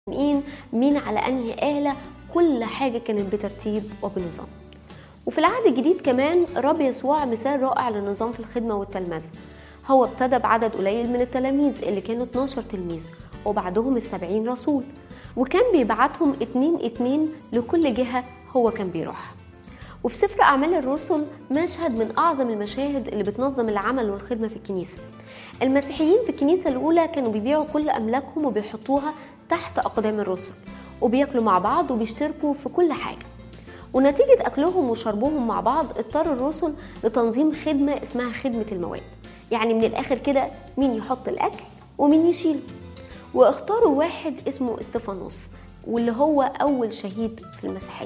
مين مين على انهي آلة كل حاجة كانت بترتيب وبنظام وفي العهد الجديد كمان رب يسوع مثال رائع للنظام في الخدمة والتلمذة هو ابتدى بعدد قليل من التلاميذ اللي كانوا 12 تلميذ وبعدهم السبعين رسول وكان بيبعتهم اتنين اتنين لكل جهة هو كان بيروحها وفي سفر أعمال الرسل مشهد من أعظم المشاهد اللي بتنظم العمل والخدمة في الكنيسة المسيحيين في الكنيسة الأولى كانوا بيبيعوا كل أملاكهم وبيحطوها تحت أقدام الرسل وبياكلوا مع بعض وبيشتركوا في كل حاجة ونتيجة أكلهم وشربهم مع بعض اضطر الرسل لتنظيم خدمة اسمها خدمة المواد يعني من الآخر كده مين يحط الأكل ومين يشيله واختاروا واحد اسمه استفانوس واللي هو أول شهيد في المسيحية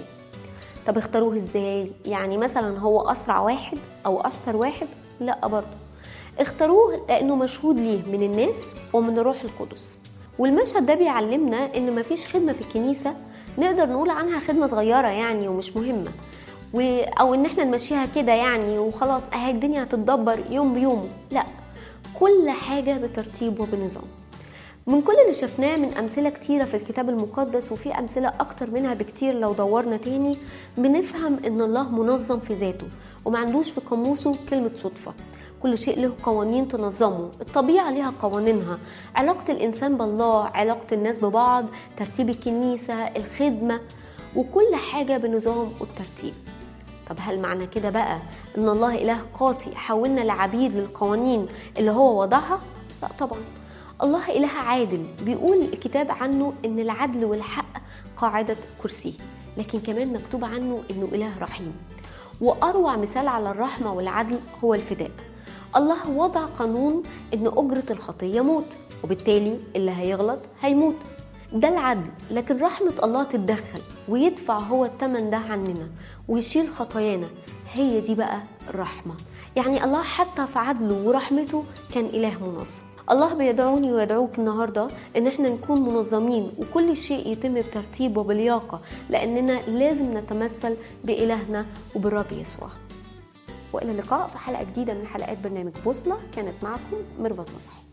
طب اختاروه ازاي يعني مثلا هو أسرع واحد أو أشطر واحد لا برضه اختاروه لأنه مشهود ليه من الناس ومن الروح القدس والمشهد ده بيعلمنا ان مفيش خدمه في الكنيسه نقدر نقول عنها خدمه صغيره يعني ومش مهمه و... او ان احنا نمشيها كده يعني وخلاص اهي الدنيا هتتدبر يوم بيومه لا كل حاجه بترتيب وبنظام من كل اللي شفناه من أمثلة كتيرة في الكتاب المقدس وفي أمثلة أكتر منها بكتير لو دورنا تاني بنفهم إن الله منظم في ذاته وما عندوش في قاموسه كلمة صدفة كل شيء له قوانين تنظمه الطبيعة ليها قوانينها علاقة الإنسان بالله علاقة الناس ببعض ترتيب الكنيسة الخدمة وكل حاجة بنظام وبترتيب طب هل معنى كده بقى ان الله اله قاسي حولنا لعبيد للقوانين اللي هو وضعها لا طبعا الله اله عادل بيقول الكتاب عنه ان العدل والحق قاعده كرسيه لكن كمان مكتوب عنه انه اله رحيم واروع مثال على الرحمه والعدل هو الفداء الله وضع قانون ان اجره الخطيه موت وبالتالي اللي هيغلط هيموت ده العدل لكن رحمة الله تتدخل ويدفع هو الثمن ده عننا ويشيل خطايانا هي دي بقى الرحمة يعني الله حتى في عدله ورحمته كان إله منظم الله بيدعوني ويدعوك النهارده ان احنا نكون منظمين وكل شيء يتم بترتيب وبلياقه لاننا لازم نتمثل بالهنا وبالرب يسوع. والى اللقاء في حلقه جديده من حلقات برنامج بوصله كانت معكم ميرفت مصحي.